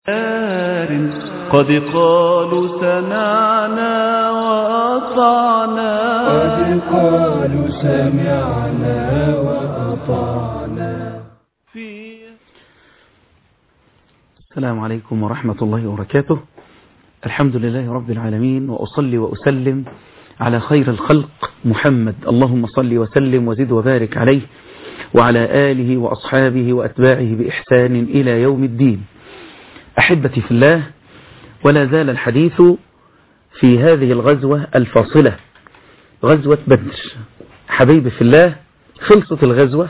قد قالوا سمعنا وأطعنا قد قالوا سمعنا وأطعنا في السلام عليكم ورحمة الله وبركاته الحمد لله رب العالمين وأصلي وأسلم على خير الخلق محمد اللهم صل وسلم وزد وبارك عليه وعلى آله وأصحابه وأتباعه بإحسان إلى يوم الدين أحبتي في الله ولا زال الحديث في هذه الغزوة الفاصلة غزوة بدر حبيبي في الله خلصت الغزوة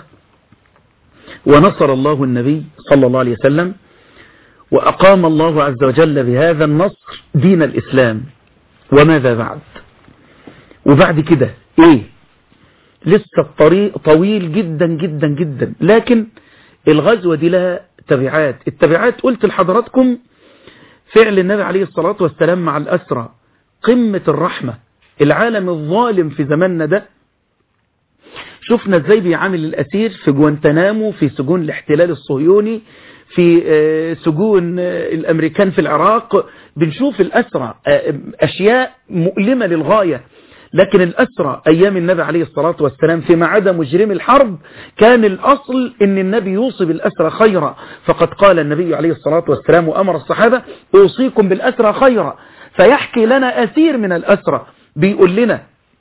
ونصر الله النبي صلى الله عليه وسلم وأقام الله عز وجل بهذا النصر دين الإسلام وماذا بعد وبعد كده إيه لسه الطريق طويل جدا جدا جدا لكن الغزوة دي لها تبعات التبعات قلت لحضراتكم فعل النبي عليه الصلاة والسلام مع الأسرى قمة الرحمة العالم الظالم في زماننا ده شفنا ازاي بيعامل الأسير في جوانتنامو في سجون الاحتلال الصهيوني في سجون الأمريكان في العراق بنشوف الأسرى أشياء مؤلمة للغاية لكن الأسرى أيام النبي عليه الصلاة والسلام فيما عدا مجرم الحرب كان الأصل أن النبي يوصي بالأسرى خيرا فقد قال النبي عليه الصلاة والسلام وأمر الصحابة أوصيكم بالأسرى خيرا فيحكي لنا أسير من الأسرى بيقول لنا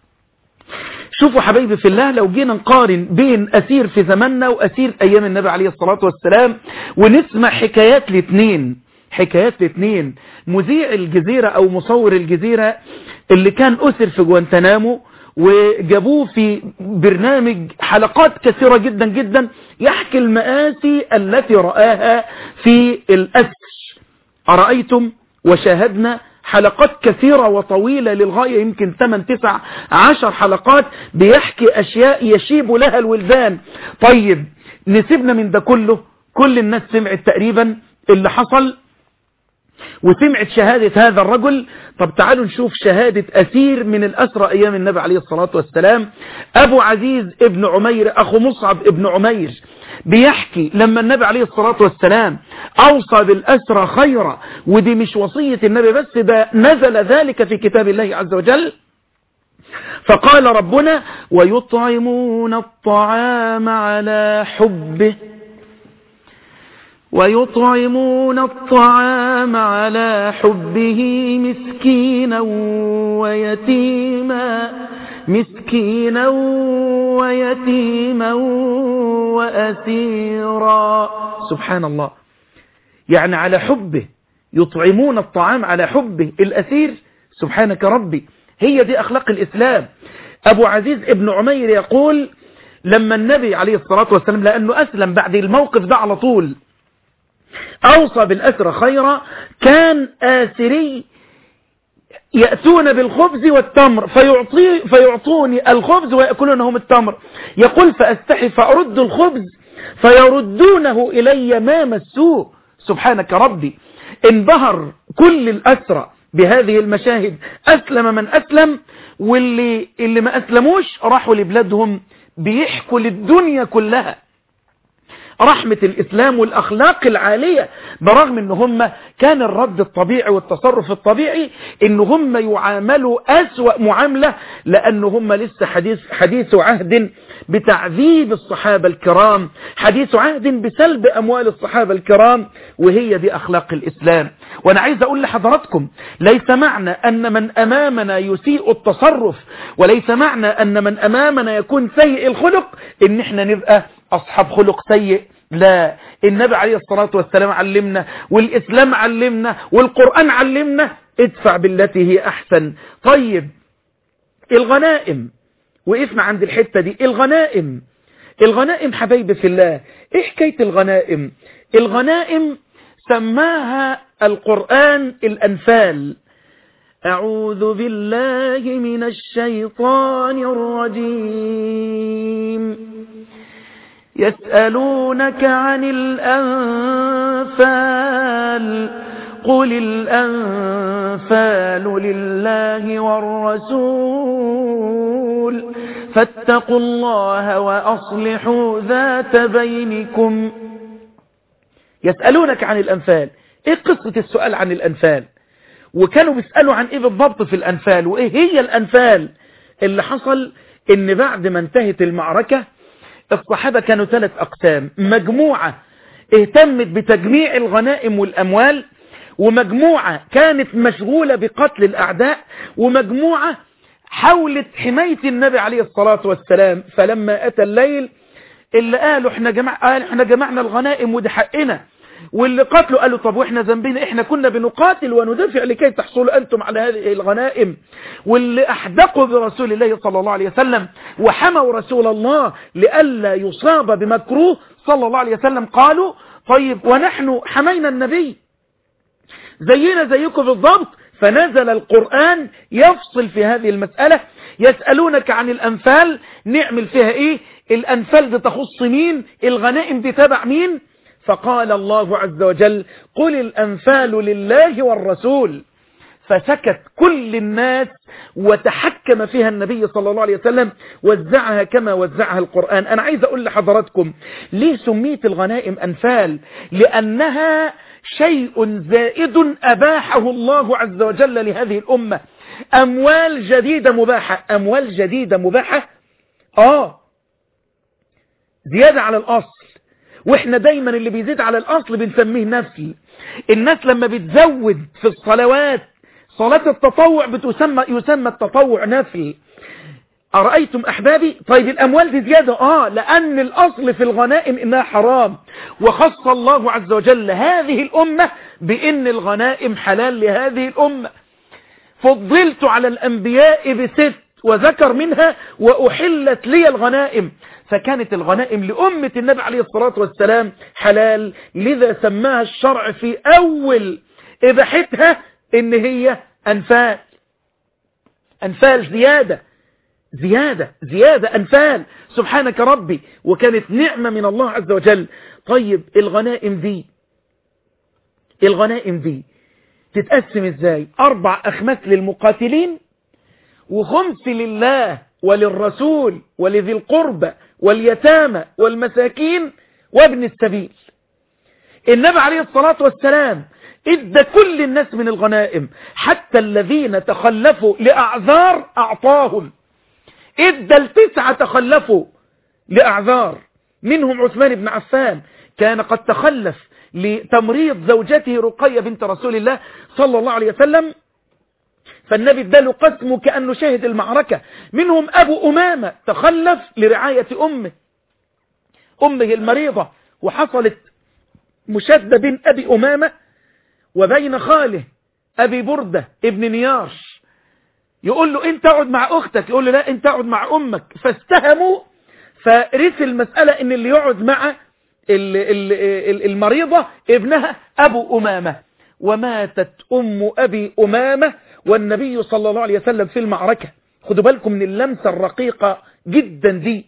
شوفوا حبايبي في الله لو جينا نقارن بين أسير في زماننا وأسير أيام النبي عليه الصلاة والسلام ونسمع حكايات الاثنين حكايات الاثنين مذيع الجزيرة أو مصور الجزيرة اللي كان أسر في جوانتنامو وجابوه في برنامج حلقات كثيرة جدا جدا يحكي المآسي التي رآها في الأسر أرأيتم وشاهدنا حلقات كثيرة وطويلة للغاية يمكن 8 9 10 حلقات بيحكي أشياء يشيب لها الولدان طيب نسيبنا من ده كله كل الناس سمعت تقريبا اللي حصل وسمعت شهادة هذا الرجل طب تعالوا نشوف شهادة أسير من الأسرى أيام النبي عليه الصلاة والسلام أبو عزيز ابن عمير أخو مصعب ابن عمير بيحكي لما النبي عليه الصلاة والسلام أوصى بالأسرى خيرا ودي مش وصية النبي بس ده نزل ذلك في كتاب الله عز وجل فقال ربنا ويطعمون الطعام على حبه ويطعمون الطعام على حبه مسكينا ويتيما مسكينا ويتيما وأسيرا سبحان الله يعني على حبه يطعمون الطعام على حبه الأسير سبحانك ربي هي دي أخلاق الإسلام أبو عزيز ابن عمير يقول لما النبي عليه الصلاة والسلام لأنه أسلم بعد الموقف ده على طول أوصى بالأسرى خيرا كان آسري يأتون بالخبز والتمر فيعطي فيعطوني الخبز ويأكلونهم التمر يقول فأستحي فأرد الخبز فيردونه إلي ما مسوه سبحانك ربي انبهر كل الأسرى بهذه المشاهد أسلم من أسلم واللي اللي ما أسلموش راحوا لبلادهم بيحكوا للدنيا كلها رحمة الإسلام والأخلاق العالية برغم ان هم كان الرد الطبيعي والتصرف الطبيعي ان هم يعاملوا أسوأ معاملة لأن هم لسه حديث, حديث عهد بتعذيب الصحابة الكرام حديث عهد بسلب أموال الصحابة الكرام وهي دي أخلاق الإسلام وأنا عايز أقول لحضراتكم ليس معنى أن من أمامنا يسيء التصرف وليس معنى أن من أمامنا يكون سيء الخلق إن احنا نبقى أصحاب خلق سيء لا النبي عليه الصلاة والسلام علمنا والإسلام علمنا والقرآن علمنا ادفع بالتي هي أحسن طيب الغنائم وقفنا عند الحتة دي الغنائم الغنائم حبايبي في الله ايه حكاية الغنائم الغنائم سماها القرآن الأنفال أعوذ بالله من الشيطان الرجيم يسألونك عن الأنفال قل الأنفال لله والرسول فاتقوا الله وأصلحوا ذات بينكم يسألونك عن الأنفال ايه قصة السؤال عن الانفال وكانوا بيسألوا عن ايه بالضبط في الانفال وايه هي الانفال اللي حصل ان بعد ما انتهت المعركة الصحابة كانوا ثلاث اقسام مجموعة اهتمت بتجميع الغنائم والاموال ومجموعة كانت مشغولة بقتل الاعداء ومجموعة حاولت حماية النبي عليه الصلاة والسلام فلما اتى الليل اللي قالوا احنا جمع قال احنا جمعنا الغنائم ودي حقنا واللي قتلوا قالوا طب واحنا ذنبنا احنا كنا بنقاتل وندافع لكي تحصلوا انتم على هذه الغنائم واللي احدقوا برسول الله صلى الله عليه وسلم وحموا رسول الله لئلا يصاب بمكروه صلى الله عليه وسلم قالوا طيب ونحن حمينا النبي زينا زيكم بالضبط فنزل القرآن يفصل في هذه المسألة يسألونك عن الأنفال نعمل فيها ايه الأنفال دي تخص مين الغنائم دي تبع مين فقال الله عز وجل قل الأنفال لله والرسول فسكت كل الناس وتحكم فيها النبي صلى الله عليه وسلم وزعها كما وزعها القرآن أنا عايز أقول لحضراتكم ليه سميت الغنائم أنفال لأنها شيء زائد أباحه الله عز وجل لهذه الأمة أموال جديدة مباحة أموال جديدة مباحة آه زيادة على الأصل واحنا دايما اللي بيزيد على الاصل بنسميه نفل الناس لما بتزود في الصلوات صلاة التطوع بتسمى يسمى التطوع نفل أرأيتم أحبابي طيب الأموال دي زيادة آه لأن الأصل في الغنائم إنها حرام وخص الله عز وجل هذه الأمة بإن الغنائم حلال لهذه الأمة فضلت على الأنبياء بست وذكر منها وأحلت لي الغنائم فكانت الغنائم لأمة النبي عليه الصلاة والسلام حلال لذا سماها الشرع في أول إباحتها إن هي أنفال أنفال زيادة زيادة زيادة أنفال سبحانك ربي وكانت نعمة من الله عز وجل طيب الغنائم دي الغنائم دي تتقسم ازاي أربع أخماس للمقاتلين وخمس لله وللرسول ولذي القربى واليتامى والمساكين وابن السبيل النبي عليه الصلاة والسلام ادى كل الناس من الغنائم حتى الذين تخلفوا لأعذار أعطاهم ادى التسعة تخلفوا لأعذار منهم عثمان بن عفان كان قد تخلف لتمريض زوجته رقية بنت رسول الله صلى الله عليه وسلم فالنبي اداله قسمه كأنه شاهد المعركة منهم أبو أمامة تخلف لرعاية أمه أمه المريضة وحصلت مشادة بين أبي أمامة وبين خاله أبي بردة ابن نياش يقول له انت اقعد مع اختك يقول له لا انت اقعد مع امك فاستهموا فرث المسألة ان اللي يقعد مع المريضة ابنها ابو امامة وماتت ام ابي امامة والنبي صلى الله عليه وسلم في المعركة خدوا بالكم من اللمسة الرقيقة جدا دي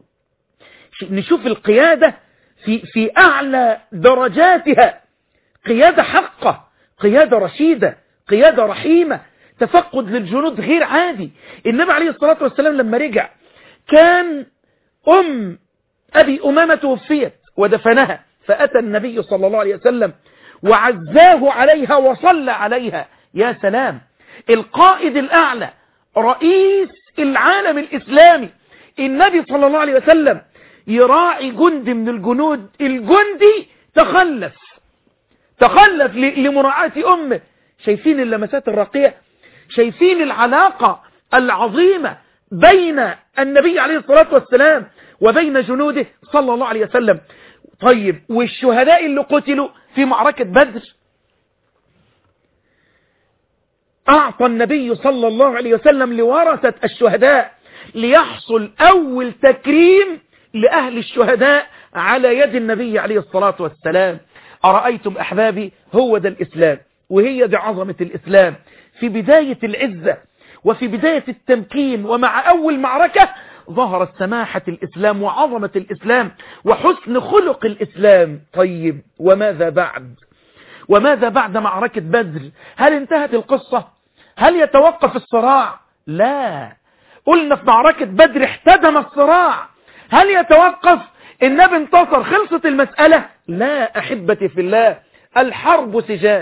نشوف القيادة في, في اعلى درجاتها قيادة حقة قيادة رشيدة قيادة رحيمة تفقد للجنود غير عادي النبي عليه الصلاة والسلام لما رجع كان أم أبي أمامة توفيت ودفنها فأتى النبي صلى الله عليه وسلم وعزاه عليها وصلى عليها يا سلام القائد الأعلى رئيس العالم الإسلامي النبي صلى الله عليه وسلم يراعي جند من الجنود الجندي تخلف تخلف لمراعاة أمه شايفين اللمسات الراقية شايفين العلاقة العظيمة بين النبي عليه الصلاة والسلام وبين جنوده صلى الله عليه وسلم طيب والشهداء اللي قتلوا في معركة بدر أعطى النبي صلى الله عليه وسلم لورثة الشهداء ليحصل أول تكريم لأهل الشهداء على يد النبي عليه الصلاة والسلام أرأيتم أحبابي هو ده الإسلام وهي دي عظمة الإسلام في بداية العزة وفي بداية التمكين ومع أول معركة ظهرت سماحة الإسلام وعظمة الإسلام وحسن خلق الإسلام طيب وماذا بعد وماذا بعد معركة بدر هل انتهت القصة هل يتوقف الصراع لا قلنا في معركة بدر احتدم الصراع هل يتوقف النبي انتصر خلصت المسألة لا أحبتي في الله الحرب سجال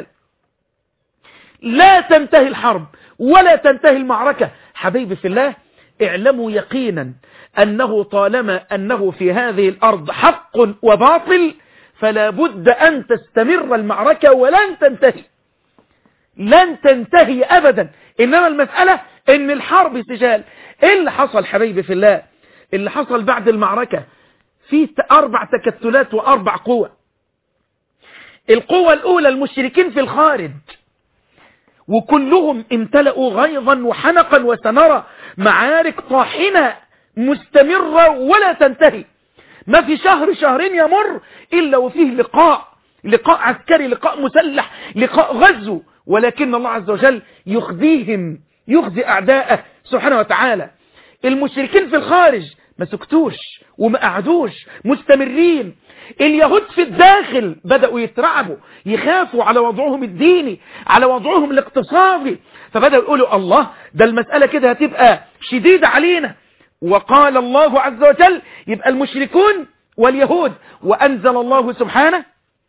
لا تنتهي الحرب ولا تنتهي المعركة حبيبي في الله اعلموا يقينا أنه طالما أنه في هذه الأرض حق وباطل فلا بد أن تستمر المعركة ولن تنتهي لن تنتهي أبدا إنما المسألة إن الحرب سجال إيه اللي حصل حبيبي في الله اللي حصل بعد المعركة في أربع تكتلات وأربع قوة القوة الأولى المشركين في الخارج وكلهم امتلأوا غيظا وحنقا وسنرى معارك طاحنة مستمرة ولا تنتهي ما في شهر شهرين يمر إلا وفيه لقاء لقاء عسكري لقاء مسلح لقاء غزو ولكن الله عز وجل يخزيهم يخزي أعداءه سبحانه وتعالى المشركين في الخارج ما سكتوش وما قعدوش مستمرين اليهود في الداخل بدأوا يترعبوا يخافوا على وضعهم الديني على وضعهم الاقتصادي فبدأوا يقولوا الله ده المسألة كده هتبقى شديدة علينا وقال الله عز وجل يبقى المشركون واليهود وأنزل الله سبحانه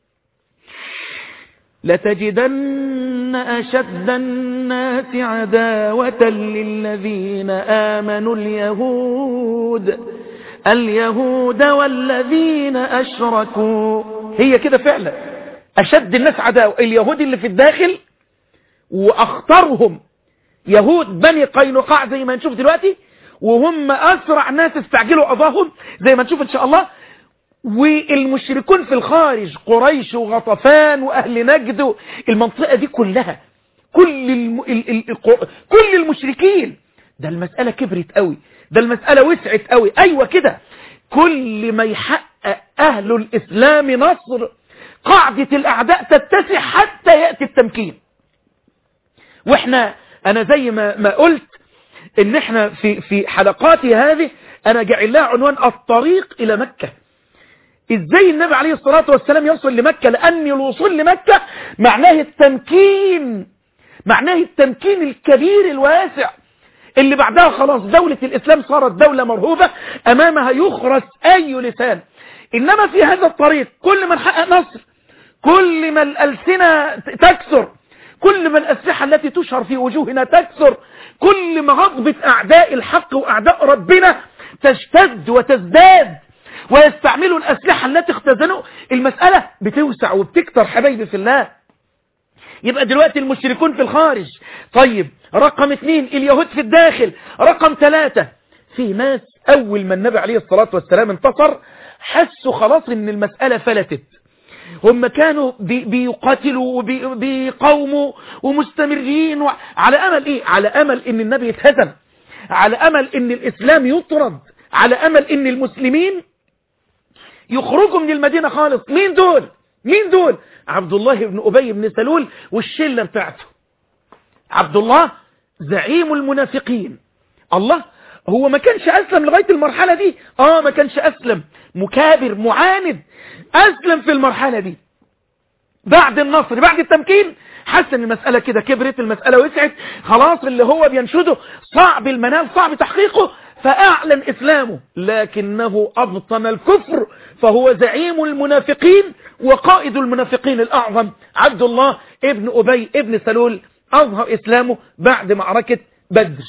لتجدن أشد الناس عداوة للذين آمنوا اليهود اليهود والذين أشركوا هي كده فعلا أشد الناس عداوة اليهود اللي في الداخل وأخطرهم يهود بني قينقاع زي ما نشوف دلوقتي وهم أسرع ناس استعجلوا قضاهم زي ما نشوف إن شاء الله والمشركون في الخارج قريش وغطفان وأهل نجد المنطقة دي كلها كل الم... ال... ال... ال... كل المشركين ده المسألة كبرت قوي ده المسألة وسعت قوي أيوة كده كل ما يحقق أهل الإسلام نصر قاعدة الأعداء تتسع حتى يأتي التمكين وإحنا أنا زي ما, ما قلت إن إحنا في, في حلقاتي هذه أنا جعل لها عنوان الطريق إلى مكة ازاي النبي عليه الصلاة والسلام يوصل لمكة لان الوصول لمكة معناه التمكين معناه التمكين الكبير الواسع اللي بعدها خلاص دولة الاسلام صارت دولة مرهوبة امامها يخرس اي لسان انما في هذا الطريق كل ما نحقق نصر كل ما الالسنة تكسر كل ما الاسلحة التي تشهر في وجوهنا تكسر كل ما غضبة اعداء الحق واعداء ربنا تشتد وتزداد ويستعملوا الأسلحة التي اختزنوا المسألة بتوسع وبتكتر حبايبي في الله يبقى دلوقتي المشركون في الخارج طيب رقم اثنين اليهود في الداخل رقم ثلاثة في ناس أول ما النبي عليه الصلاة والسلام انتصر حسوا خلاص ان المسألة فلتت هم كانوا بي بيقاتلوا وبيقاوموا ومستمرين و... على أمل إيه؟ على أمل إن النبي يتهزم على أمل إن الإسلام يطرد على أمل إن المسلمين يخرجوا من المدينة خالص مين دول مين دول عبد الله بن أبي بن سلول والشلة بتاعته عبد الله زعيم المنافقين الله هو ما كانش أسلم لغاية المرحلة دي آه ما كانش أسلم مكابر معاند أسلم في المرحلة دي بعد النصر بعد التمكين حس ان المسألة كده كبرت المسألة وسعت خلاص اللي هو بينشده صعب المنال صعب تحقيقه فأعلن إسلامه لكنه أبطن الكفر فهو زعيم المنافقين وقائد المنافقين الأعظم عبد الله ابن أبي ابن سلول أظهر إسلامه بعد معركة بدر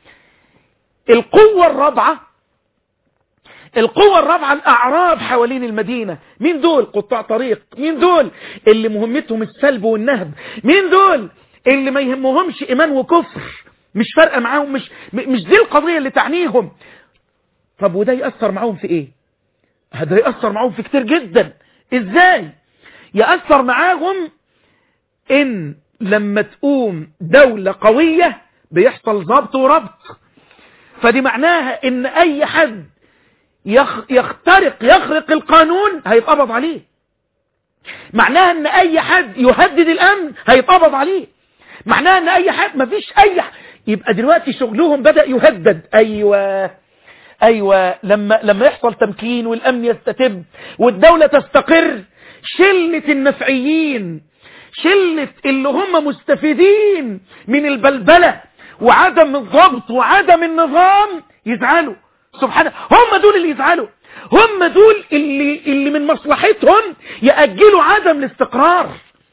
القوة الرابعة القوة الرابعة الأعراب حوالين المدينة مين دول قطاع طريق مين دول اللي مهمتهم السلب والنهب مين دول اللي ما يهمهمش إيمان وكفر مش فارقة معاهم مش مش دي القضية اللي تعنيهم طب وده يأثر معاهم في ايه هذا يأثر معاهم في كتير جدا ازاي يأثر معاهم ان لما تقوم دولة قوية بيحصل ضبط وربط فدي معناها ان اي حد يخترق يخرق القانون هيتقبض عليه معناها ان اي حد يهدد الامن هيتقبض عليه معناها ان اي حد مفيش اي حد يبقى دلوقتي شغلهم بدأ يهدد ايوه ايوه لما لما يحصل تمكين والامن يستتب والدولة تستقر شلة النفعيين شلة اللي هم مستفيدين من البلبلة وعدم الضبط وعدم النظام يزعلوا سبحانه هم دول اللي يزعلوا هم دول اللي, اللي من مصلحتهم يأجلوا عدم الاستقرار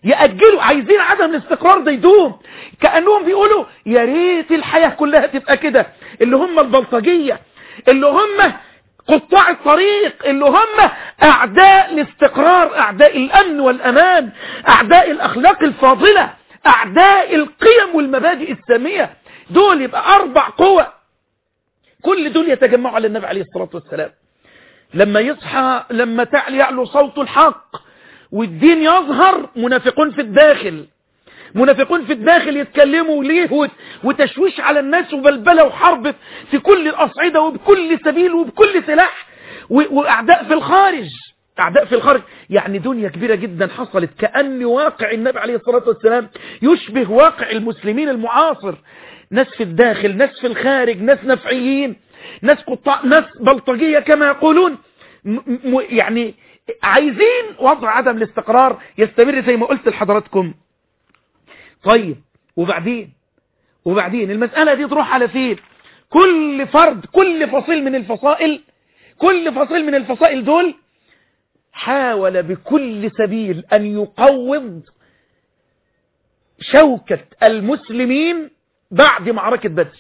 يأجلوا عايزين عدم الاستقرار ده يدوم كأنهم بيقولوا يا ريت الحياة كلها تبقى كده اللي هم البلطجية اللي هم قطاع الطريق اللي هم أعداء الاستقرار أعداء الأمن والأمان أعداء الأخلاق الفاضلة أعداء القيم والمبادئ السامية دول يبقى أربع قوى كل دول يتجمعوا على النبي عليه الصلاة والسلام لما يصحى لما تعلي يعلو صوت الحق والدين يظهر منافقون في الداخل منافقون في الداخل يتكلموا ليه وتشويش على الناس وبلبلة وحرب في كل الأصعدة وبكل سبيل وبكل سلاح وأعداء في الخارج أعداء في الخارج يعني دنيا كبيرة جدا حصلت كأن واقع النبي عليه الصلاة والسلام يشبه واقع المسلمين المعاصر ناس في الداخل ناس في الخارج ناس نفعيين ناس قطاع ناس بلطجية كما يقولون يعني عايزين وضع عدم الاستقرار يستمر زي ما قلت لحضراتكم طيب وبعدين وبعدين المسألة دي تروح على فين كل فرد كل فصيل من الفصائل كل فصيل من الفصائل دول حاول بكل سبيل أن يقوض شوكة المسلمين بعد معركة بدر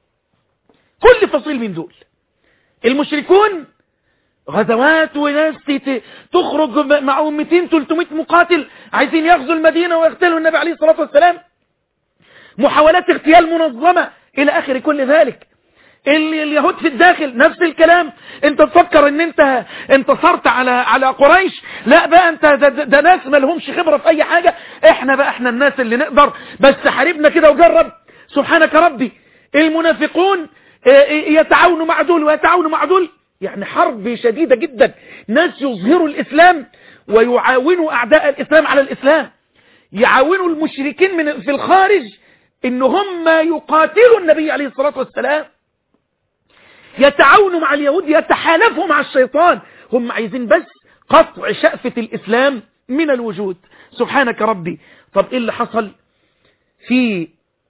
كل فصيل من دول المشركون غزوات وناس تخرج معهم 200 300 مقاتل عايزين يغزوا المدينة ويغتالوا النبي عليه الصلاة والسلام محاولات اغتيال منظمة إلى آخر كل ذلك اليهود في الداخل نفس الكلام انت تفكر ان انت انتصرت على على قريش لا بقى انت ده, ده ناس ما لهمش خبرة في اي حاجة احنا بقى احنا الناس اللي نقدر بس حاربنا كده وجرب سبحانك ربي المنافقون يتعاونوا مع دول ويتعاونوا مع دول يعني حرب شديدة جدا ناس يظهروا الإسلام ويعاونوا أعداء الإسلام على الإسلام يعاونوا المشركين من في الخارج إن هم يقاتلوا النبي عليه الصلاة والسلام يتعاونوا مع اليهود يتحالفوا مع الشيطان هم عايزين بس قطع شأفة الإسلام من الوجود سبحانك ربي طب إيه اللي حصل في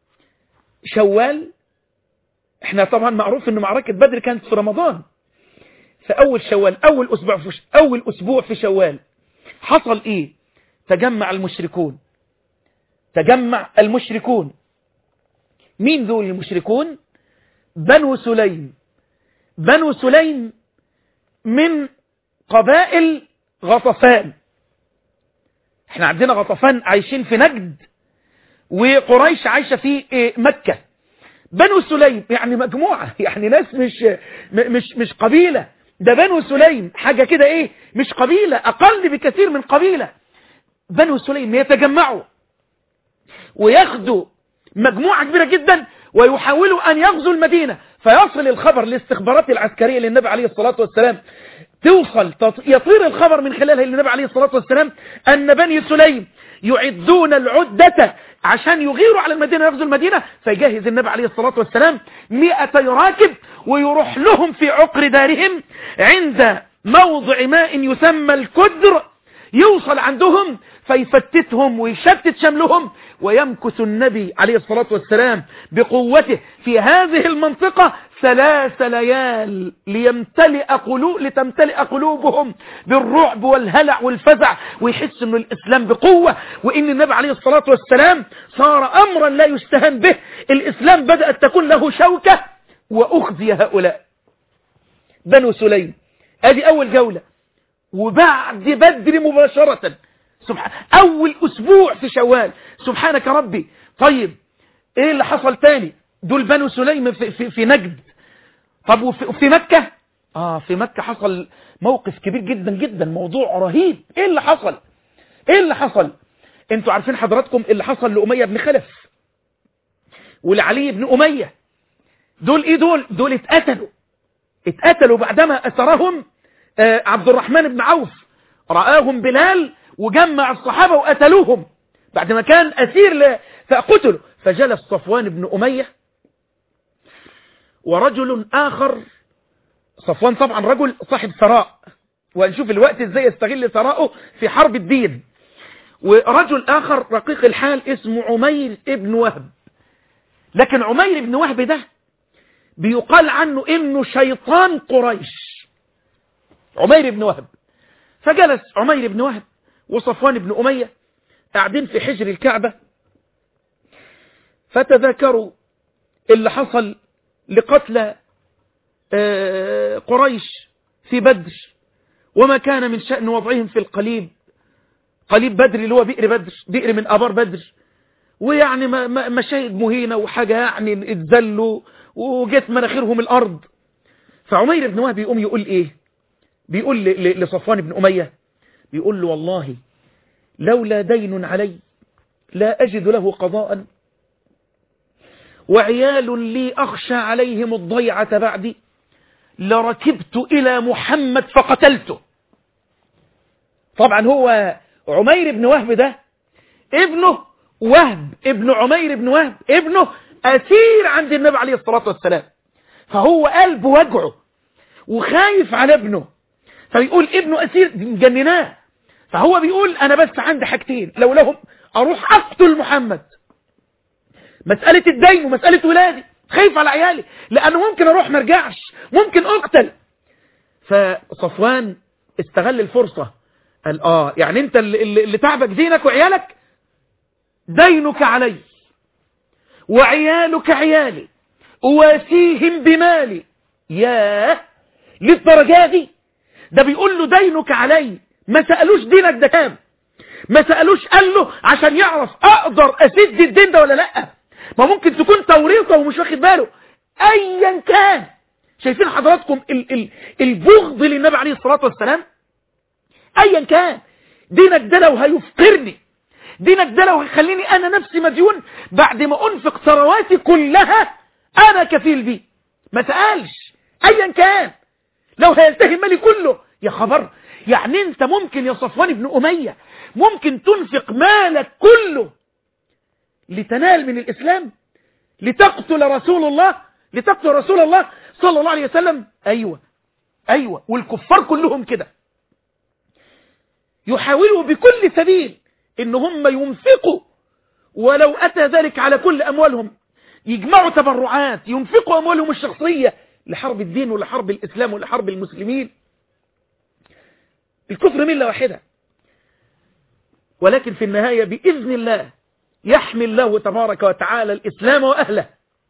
شوال احنا طبعا معروف ان معركة بدر كانت في رمضان في اول شوال اول اسبوع في اول اسبوع في شوال حصل ايه تجمع المشركون تجمع المشركون مين ذول المشركون بنو سليم بنو سليم من قبائل غطفان احنا عندنا غطفان عايشين في نجد وقريش عايشة في مكة بنو سليم يعني مجموعة يعني ناس مش مش مش قبيلة ده بنو سليم حاجة كده ايه مش قبيلة اقل بكثير من قبيلة بنو سليم يتجمعوا وياخدوا مجموعة كبيرة جدا ويحاولوا ان يغزوا المدينة فيصل الخبر للاستخبارات العسكرية للنبي عليه الصلاة والسلام توصل يطير الخبر من خلالها للنبي عليه الصلاة والسلام أن بني سليم يعدون العدة عشان يغيروا على المدينة يغزوا المدينة فيجهز النبي عليه الصلاة والسلام مئة راكب ويروح لهم في عقر دارهم عند موضع ماء يسمى الكدر يوصل عندهم فيفتتهم ويشتت شملهم ويمكث النبي عليه الصلاة والسلام بقوته في هذه المنطقة ثلاث ليال ليمتلئ قلوب لتمتلئ قلوبهم بالرعب والهلع والفزع ويحس ان الاسلام بقوة وان النبي عليه الصلاة والسلام صار امرا لا يستهان به الاسلام بدأت تكون له شوكة واخزي هؤلاء بنو سليم ادي اول جولة وبعد بدر مباشرة سبحان أول أسبوع في شوال سبحانك ربي طيب إيه اللي حصل تاني دول بنو سليم في, في, في نجد طب وفي, وفي مكة آه في مكة حصل موقف كبير جدا جدا موضوع رهيب إيه اللي حصل إيه اللي حصل انتوا عارفين حضراتكم اللي حصل لأمية بن خلف ولعلي بن أمية دول إيه دول دول اتقتلوا اتقتلوا بعدما أسرهم آه عبد الرحمن بن عوف رآهم بلال وجمع الصحابة وقتلوهم بعد ما كان أسير ل... فقتلوا فجلس صفوان بن أمية ورجل آخر صفوان طبعا رجل صاحب ثراء وهنشوف الوقت ازاي يستغل ثراءه في حرب الدين ورجل آخر رقيق الحال اسمه عمير ابن وهب لكن عمير بن وهب ده بيقال عنه انه شيطان قريش عمير بن وهب فجلس عمير بن وهب وصفوان بن أمية قاعدين في حجر الكعبة فتذكروا اللي حصل لقتل قريش في بدر وما كان من شأن وضعهم في القليب قليب بدر اللي هو بئر بدر بئر من أبار بدر ويعني مشاهد مهينة وحاجة يعني اتذلوا وجت مناخيرهم الأرض فعمير بن وهب يقوم يقول إيه بيقول لصفوان بن أمية بيقول له والله لولا دين علي لا أجد له قضاء وعيال لي أخشى عليهم الضيعة بعدي لركبت إلى محمد فقتلته طبعا هو عمير بن وهب ده ابنه وهب ابن عمير بن وهب ابنه أسير عند النبي عليه الصلاة والسلام فهو قلبه وجعه وخايف على ابنه فبيقول ابنه أسير مجنناه فهو بيقول أنا بس عندي حاجتين لو لهم أروح أقتل محمد مسألة الدين ومسألة ولادي خايف على عيالي لأنه ممكن أروح مرجعش ممكن أقتل فصفوان استغل الفرصة قال آه يعني أنت اللي, اللي تعبك دينك وعيالك دينك علي وعيالك عيالي أواسيهم بمالي ياه للدرجة دي ده بيقول له دينك علي ما سألوش دينك ده كام ما سألوش قال له عشان يعرف أقدر أسد الدين ده ولا لأ ما ممكن تكون توريطه ومش واخد باله أيا كان شايفين حضراتكم ال ال البغض للنبي عليه الصلاة والسلام أيا كان دينك ده لو هيفقرني دينك ده لو هيخليني أنا نفسي مديون بعد ما أنفق ثرواتي كلها أنا كفيل بيه ما سألش أيا كان لو هيلتهي مالي كله يا خبر يعني انت ممكن يا صفوان بن أمية ممكن تنفق مالك كله لتنال من الإسلام لتقتل رسول الله لتقتل رسول الله صلى الله عليه وسلم أيوة أيوة والكفار كلهم كده يحاولوا بكل سبيل إن هم ينفقوا ولو أتى ذلك على كل أموالهم يجمعوا تبرعات ينفقوا أموالهم الشخصية لحرب الدين ولحرب الإسلام ولحرب المسلمين الكفر ملة واحدة ولكن في النهاية بإذن الله يحمي الله تبارك وتعالى الإسلام وأهله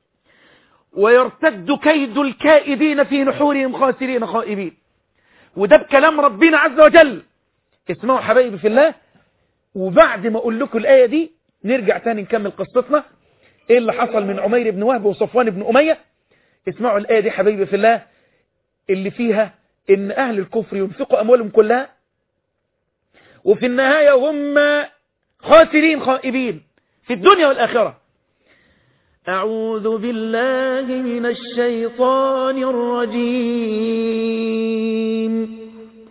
ويرتد كيد الكائدين في نحورهم خاسرين خائبين وده بكلام ربنا عز وجل اسمعوا حبايبي في الله وبعد ما أقول لكم الآية دي نرجع تاني نكمل قصتنا ايه اللي حصل من عمير بن وهب وصفوان بن أمية اسمعوا الآية دي حبايبي في الله اللي فيها ان أهل الكفر ينفقوا أموالهم كلها وفي النهاية هم خاسرين خائبين في الدنيا والآخرة أعوذ بالله من الشيطان الرجيم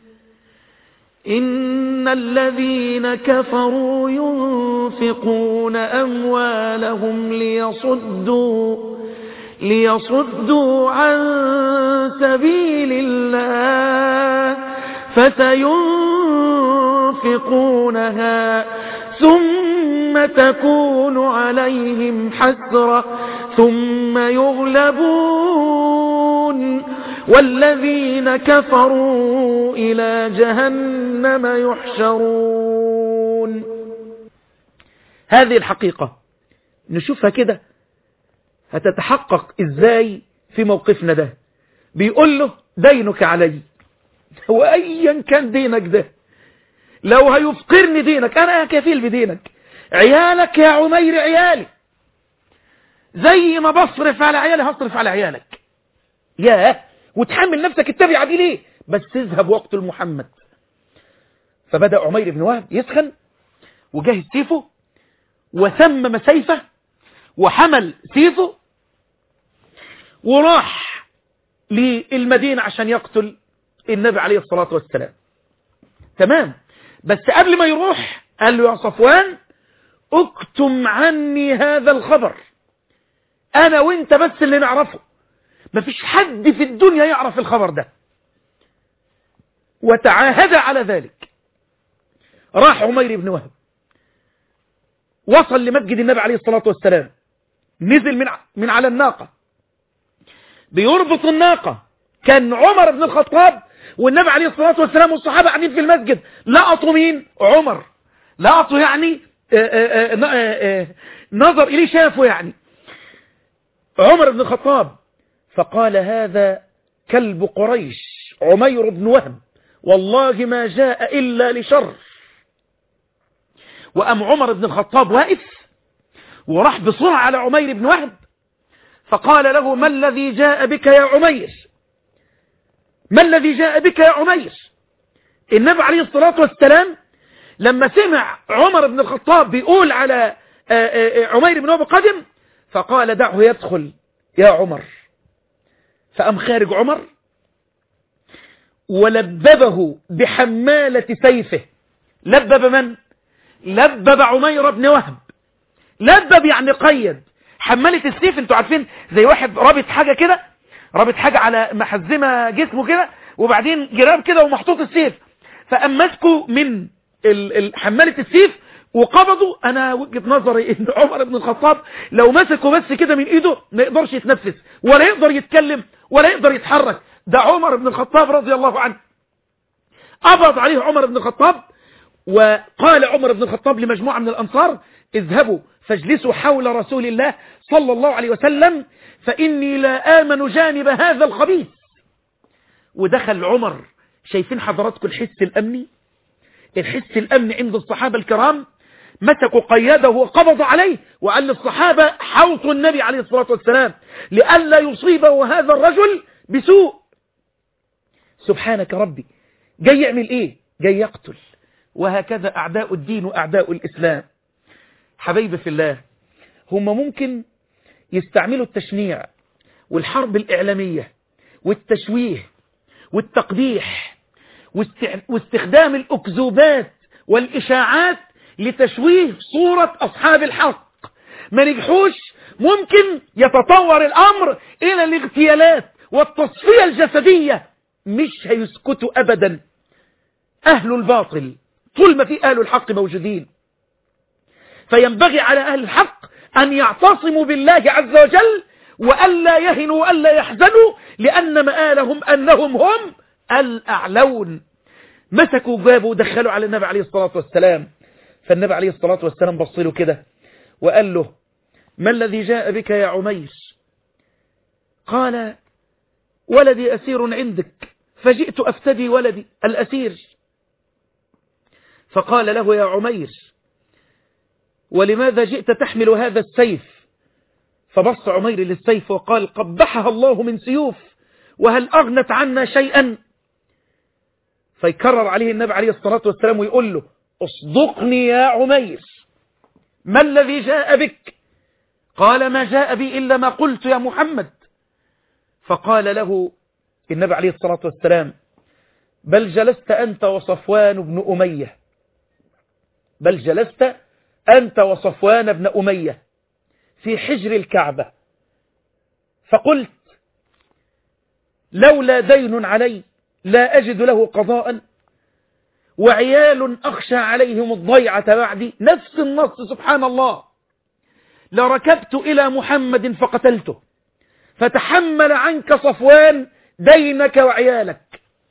إن الذين كفروا ينفقون أموالهم ليصدوا ليصدوا عن سبيل الله فسينفقونها ثم تكون عليهم حسرة ثم يغلبون والذين كفروا إلى جهنم يحشرون هذه الحقيقة نشوفها كده هتتحقق ازاي في موقفنا ده بيقول له دينك علي وأيا كان دينك ده لو هيفقرني دينك أنا كفيل بدينك عيالك يا عمير عيالي زي ما بصرف على عيالي هصرف على عيالك ياه وتحمل نفسك التبعة دي ليه بس اذهب وقت المحمد فبدأ عمير بن وهب يسخن وجهز سيفه وثمم سيفه وحمل سيفه وراح للمدينة عشان يقتل النبي عليه الصلاة والسلام تمام بس قبل ما يروح قال له يا صفوان اكتم عني هذا الخبر انا وانت بس اللي نعرفه مفيش حد في الدنيا يعرف الخبر ده وتعاهد على ذلك راح عمير بن وهب وصل لمسجد النبي عليه الصلاة والسلام نزل من من على الناقة بيربط الناقة كان عمر بن الخطاب والنبي عليه الصلاة والسلام والصحابة قاعدين في المسجد لقطوا مين عمر لقطوا يعني آه، آه، آه، نظر إليه شافه يعني عمر بن الخطاب فقال هذا كلب قريش عمير بن وهب والله ما جاء إلا لشر وأم عمر بن الخطاب واقف وراح بسرعة على عمير بن وهب فقال له ما الذي جاء بك يا عمير ما الذي جاء بك يا عمير النبي عليه الصلاة والسلام لما سمع عمر بن الخطاب بيقول على آه، آه، عمير بن وهب قدم فقال دعه يدخل يا عمر فأم خارج عمر ولببه بحمالة سيفه لبب من؟ لبب عمير بن وهب لبب يعني قيد حمالة السيف انتوا عارفين زي واحد رابط حاجة كده رابط حاجة على محزمة جسمه كده وبعدين جراب كده ومحطوط السيف فأم مسكوا من ال- ال- حمالة السيف وقبضوا انا وجهة نظري ان عمر بن الخطاب لو مسكه بس كده من ايده ما يقدرش يتنفس ولا يقدر يتكلم ولا يقدر يتحرك ده عمر بن الخطاب رضي الله عنه قبض عليه عمر بن الخطاب وقال عمر بن الخطاب لمجموعة من الأنصار اذهبوا فاجلسوا حول رسول الله صلى الله عليه وسلم فإني لا آمن جانب هذا الخبيث ودخل عمر شايفين حضراتكم الحس الأمني الحس الأمني عند الصحابة الكرام مسكوا قياده وقبض عليه وقال للصحابة حوطوا النبي عليه الصلاة والسلام لئلا يصيبه هذا الرجل بسوء سبحانك ربي جاي يعمل ايه جاي يقتل وهكذا أعداء الدين وأعداء الإسلام حبيبي في الله هم ممكن يستعملوا التشنيع والحرب الإعلامية والتشويه والتقبيح واستع- واستخدام الأكذوبات والإشاعات لتشويه صورة أصحاب الحق ما نجحوش ممكن يتطور الأمر إلى الاغتيالات والتصفية الجسدية مش هيسكتوا أبدا أهل الباطل طول ما في أهل الحق موجودين فينبغي على أهل الحق أن يعتصموا بالله عز وجل وألا يهنوا وألا يحزنوا لأن مآلهم أنهم هم الأعلون مسكوا جابوا ودخلوا على النبي عليه الصلاة والسلام فالنبي عليه الصلاة والسلام بص له كده وقال له ما الذي جاء بك يا عمير قال ولدي أسير عندك فجئت أفتدي ولدي الأسير فقال له يا عمير ولماذا جئت تحمل هذا السيف فبص عمير للسيف وقال قبحها الله من سيوف وهل أغنت عنا شيئا فيكرر عليه النبي عليه الصلاة والسلام ويقول له اصدقني يا عمير ما الذي جاء بك قال ما جاء بي إلا ما قلت يا محمد فقال له النبي عليه الصلاة والسلام بل جلست أنت وصفوان بن أمية بل جلست أنت وصفوان بن أمية في حجر الكعبة فقلت لولا دين علي لا أجد له قضاء وعيال أخشى عليهم الضيعة بعدي نفس النص سبحان الله لركبت إلى محمد فقتلته فتحمل عنك صفوان دينك وعيالك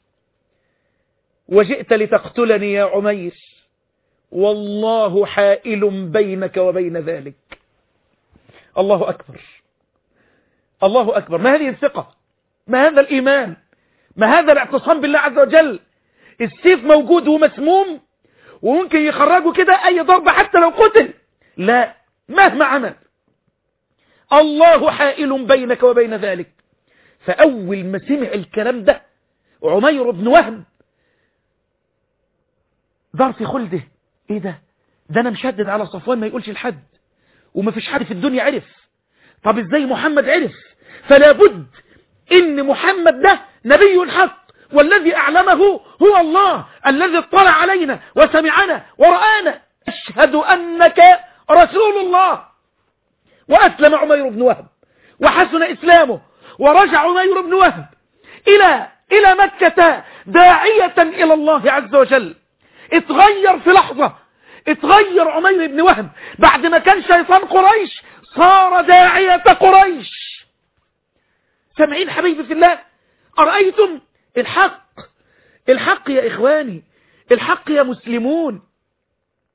وجئت لتقتلني يا عمير والله حائل بينك وبين ذلك الله أكبر الله أكبر ما هذه الثقة ما هذا الإيمان ما هذا الاعتصام بالله عز وجل السيف موجود ومسموم وممكن يخرجوا كده أي ضربة حتى لو قتل لا مهما عمل الله حائل بينك وبين ذلك فأول ما سمع الكلام ده عمير بن وهب دار في خلده ايه ده ده انا مشدد على صفوان ما يقولش لحد وما فيش حد في الدنيا عرف طب ازاي محمد عرف فلا بد ان محمد ده نبي الحق والذي اعلمه هو الله الذي اطلع علينا وسمعنا ورآنا اشهد انك رسول الله واسلم عمير بن وهب وحسن اسلامه ورجع عمير بن وهب الى الى مكة داعية الى الله عز وجل اتغير في لحظة اتغير عمير بن وهب بعد ما كان شيطان قريش صار داعية قريش سامعين حبيبي في الله أرأيتم الحق الحق يا إخواني الحق يا مسلمون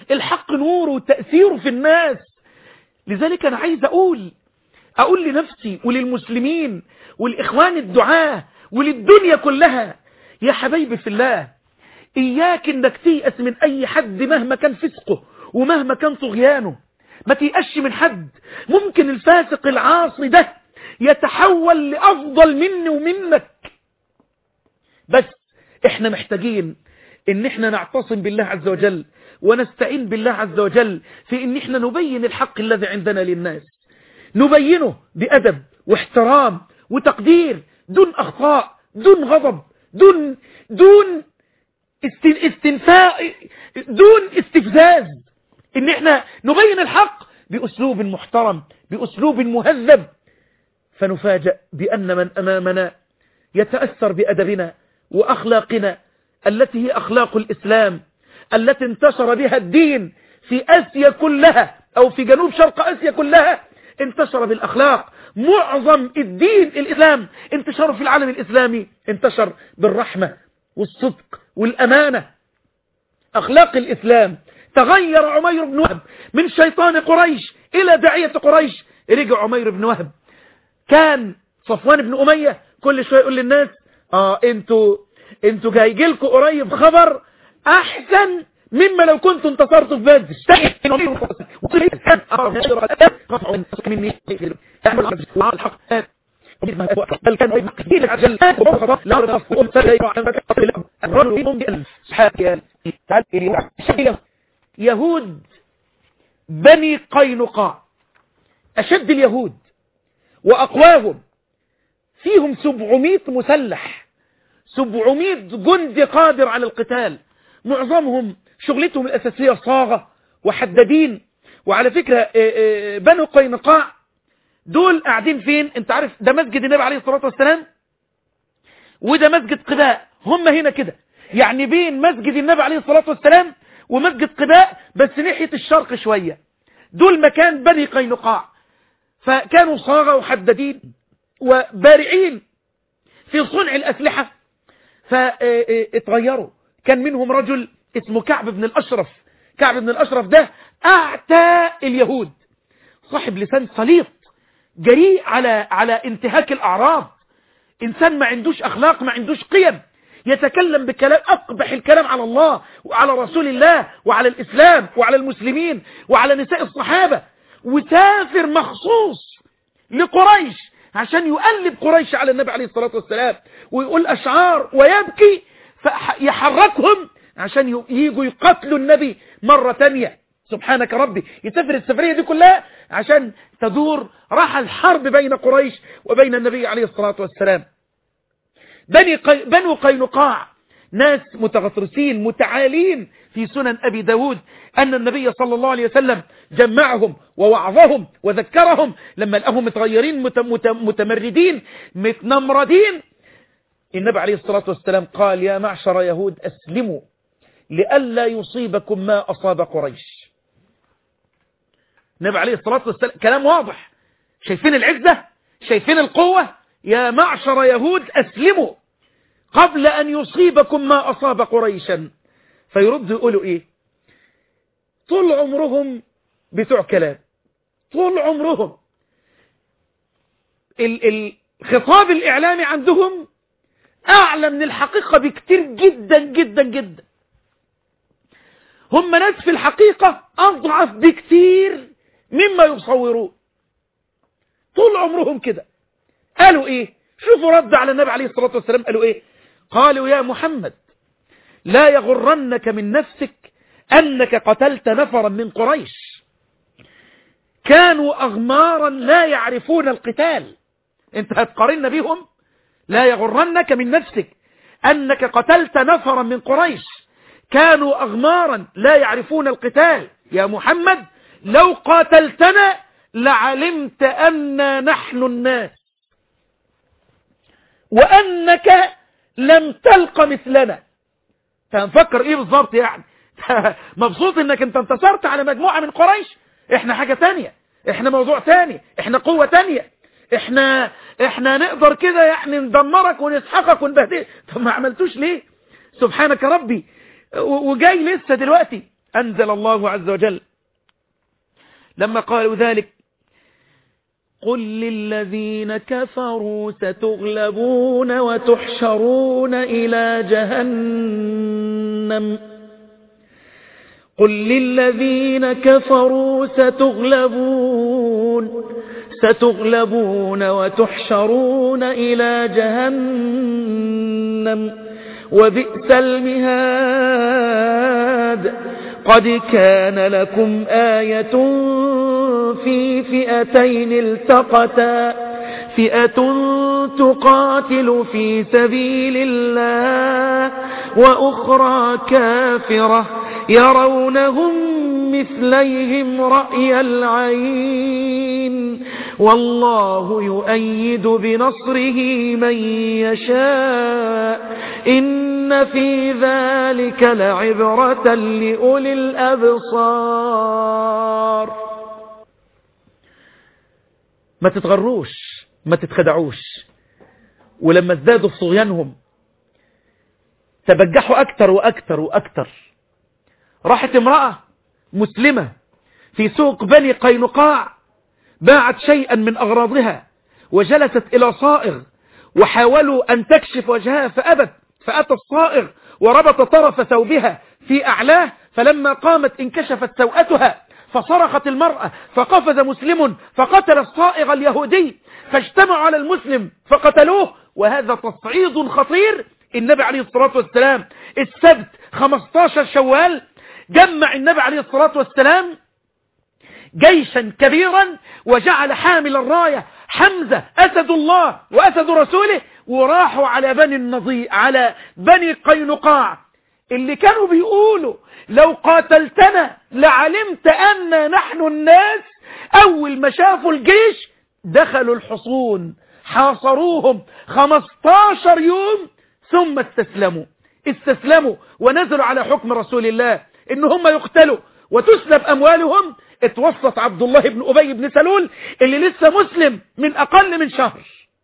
الحق نوره وتأثيره في الناس لذلك أنا عايز أقول أقول لنفسي وللمسلمين والإخوان الدعاة وللدنيا كلها يا حبايبي في الله إياك إنك تيأس من أي حد مهما كان فسقه ومهما كان طغيانه ما تيأسش من حد ممكن الفاسق العاصي ده يتحول لأفضل مني ومنك بس احنا محتاجين ان احنا نعتصم بالله عز وجل ونستعين بالله عز وجل في ان احنا نبين الحق الذي عندنا للناس نبينه بأدب واحترام وتقدير دون أخطاء دون غضب دون دون استنفاء دون استفزاز ان احنا نبين الحق بأسلوب محترم بأسلوب مهذب فنفاجأ بأن من أمامنا يتأثر بأدبنا وأخلاقنا التي هي أخلاق الإسلام التي انتشر بها الدين في آسيا كلها أو في جنوب شرق آسيا كلها انتشر بالأخلاق معظم الدين الإسلام انتشر في العالم الإسلامي انتشر بالرحمة والصدق والأمانة أخلاق الإسلام تغير عمير بن وهب من شيطان قريش إلى داعية قريش رجع عمير بن وهب كان صفوان بن أمية كل شوية يقول للناس آه انتوا انتوا جاي لكم قريب خبر أحسن مما لو كنت انتصرت في بدر بل كان يمكن عجل لا رغف وام يهود بني قينقاع أشد اليهود وأقواهم فيهم سبعمائة مسلح سبعمائة جندي قادر على القتال معظمهم شغلتهم الأساسية صاغة وحدادين وعلى فكرة بنو قينقاع دول قاعدين فين انت عارف ده مسجد النبي عليه الصلاة والسلام وده مسجد قباء هم هنا كده يعني بين مسجد النبي عليه الصلاة والسلام ومسجد قباء بس ناحية الشرق شوية دول مكان بني قينقاع فكانوا صاغة وحدادين وبارعين في صنع الأسلحة فاتغيروا كان منهم رجل اسمه كعب بن الأشرف كعب بن الأشرف ده أعتى اليهود صاحب لسان سليط جريء على على انتهاك الأعراض إنسان ما عندوش أخلاق ما عندوش قيم يتكلم بكلام أقبح الكلام على الله وعلى رسول الله وعلى الإسلام وعلى المسلمين وعلى نساء الصحابة وسافر مخصوص لقريش عشان يقلب قريش على النبي عليه الصلاة والسلام ويقول أشعار ويبكي فيحركهم عشان ييجوا يقتلوا النبي مرة تانية سبحانك ربي يسافر السفرية دي كلها عشان تدور راح الحرب بين قريش وبين النبي عليه الصلاة والسلام بني قي... بنو قينقاع ناس متغطرسين متعالين في سنن أبي داود أن النبي صلى الله عليه وسلم جمعهم ووعظهم وذكرهم لما لقاهم متغيرين مت... مت... متمردين متنمردين النبي عليه الصلاة والسلام قال يا معشر يهود أسلموا لئلا يصيبكم ما أصاب قريش النبي عليه الصلاة والسلام كلام واضح شايفين العزة شايفين القوة يا معشر يهود أسلموا قبل أن يصيبكم ما أصاب قريشا فيرد يقولوا إيه طول عمرهم بتوع كلام طول عمرهم الخطاب الإعلامي عندهم أعلى من الحقيقة بكتير جدا جدا جدا هم ناس في الحقيقة أضعف بكتير مما يصورون طول عمرهم كده قالوا إيه شوفوا رد على النبي عليه الصلاة والسلام قالوا إيه قالوا يا محمد لا يغرنك من نفسك أنك قتلت نفرا من قريش كانوا أغمارا لا يعرفون القتال انت هتقارن بهم لا يغرنك من نفسك أنك قتلت نفرا من قريش كانوا أغمارا لا يعرفون القتال يا محمد لو قاتلتنا لعلمت أننا نحن الناس وأنك لم تلق مثلنا فنفكر ايه بالظبط يعني مبسوط انك انت انتصرت على مجموعة من قريش احنا حاجة تانية احنا موضوع تاني احنا قوة تانية احنا احنا نقدر كده يعني ندمرك ونسحقك ونبهدلك طب ما عملتوش ليه سبحانك ربي وجاي لسه دلوقتي أنزل الله عز وجل لما قالوا ذلك قل للذين كفروا ستغلبون وتحشرون إلى جهنم قل للذين كفروا ستغلبون ستغلبون وتحشرون إلى جهنم وبئس المهاد قد كان لكم آية في فئتين التقتا فئة تقاتل في سبيل الله وأخرى كافرة يرونهم مثليهم رأي العين والله يؤيد بنصره من يشاء إن في ذلك لعبرة لأولي الأبصار ما تتغروش ما تتخدعوش ولما ازدادوا في صغيانهم تبجحوا أكتر وأكتر وأكتر راحت امرأة مسلمة في سوق بني قينقاع باعت شيئا من أغراضها وجلست إلى صائغ وحاولوا أن تكشف وجهها فأبت فأتى الصائغ وربط طرف ثوبها في أعلاه فلما قامت انكشفت سوءتها فصرخت المرأة فقفز مسلم فقتل الصائغ اليهودي فاجتمعوا على المسلم فقتلوه وهذا تصعيد خطير النبي عليه الصلاة والسلام السبت 15 شوال جمع النبي عليه الصلاة والسلام جيشا كبيرا وجعل حامل الراية حمزة أسد الله وأسد رسوله وراحوا على بني النضيء على بني قينقاع اللي كانوا بيقولوا لو قاتلتنا لعلمت أن نحن الناس أول ما شافوا الجيش دخلوا الحصون حاصروهم 15 يوم ثم استسلموا استسلموا ونزلوا على حكم رسول الله ان هم يقتلوا وتسلب اموالهم اتوسط عبد الله بن ابي بن سلول اللي لسه مسلم من اقل من شهر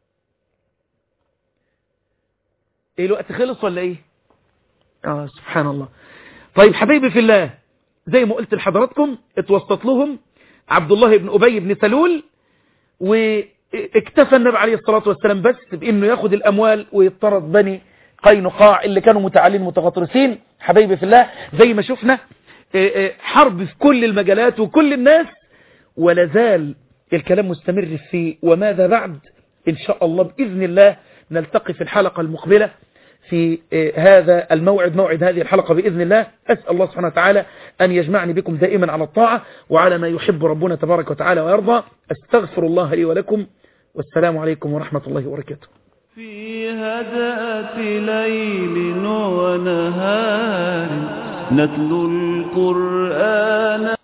ايه الوقت خلص ولا ايه اه سبحان الله طيب حبيبي في الله زي ما قلت لحضراتكم اتوسط لهم عبد الله بن ابي بن سلول واكتفى النبي عليه الصلاة والسلام بس بانه ياخد الاموال ويطرد بني قينقاع اللي كانوا متعالين متغطرسين حبايبي في الله زي ما شفنا حرب في كل المجالات وكل الناس ولا زال الكلام مستمر في وماذا بعد إن شاء الله بإذن الله نلتقي في الحلقة المقبلة في هذا الموعد موعد هذه الحلقة بإذن الله أسأل الله سبحانه وتعالى أن يجمعني بكم دائما على الطاعة وعلى ما يحب ربنا تبارك وتعالى ويرضى أستغفر الله لي ولكم والسلام عليكم ورحمة الله وبركاته في هدأة ليل ونهار نتلو القرآن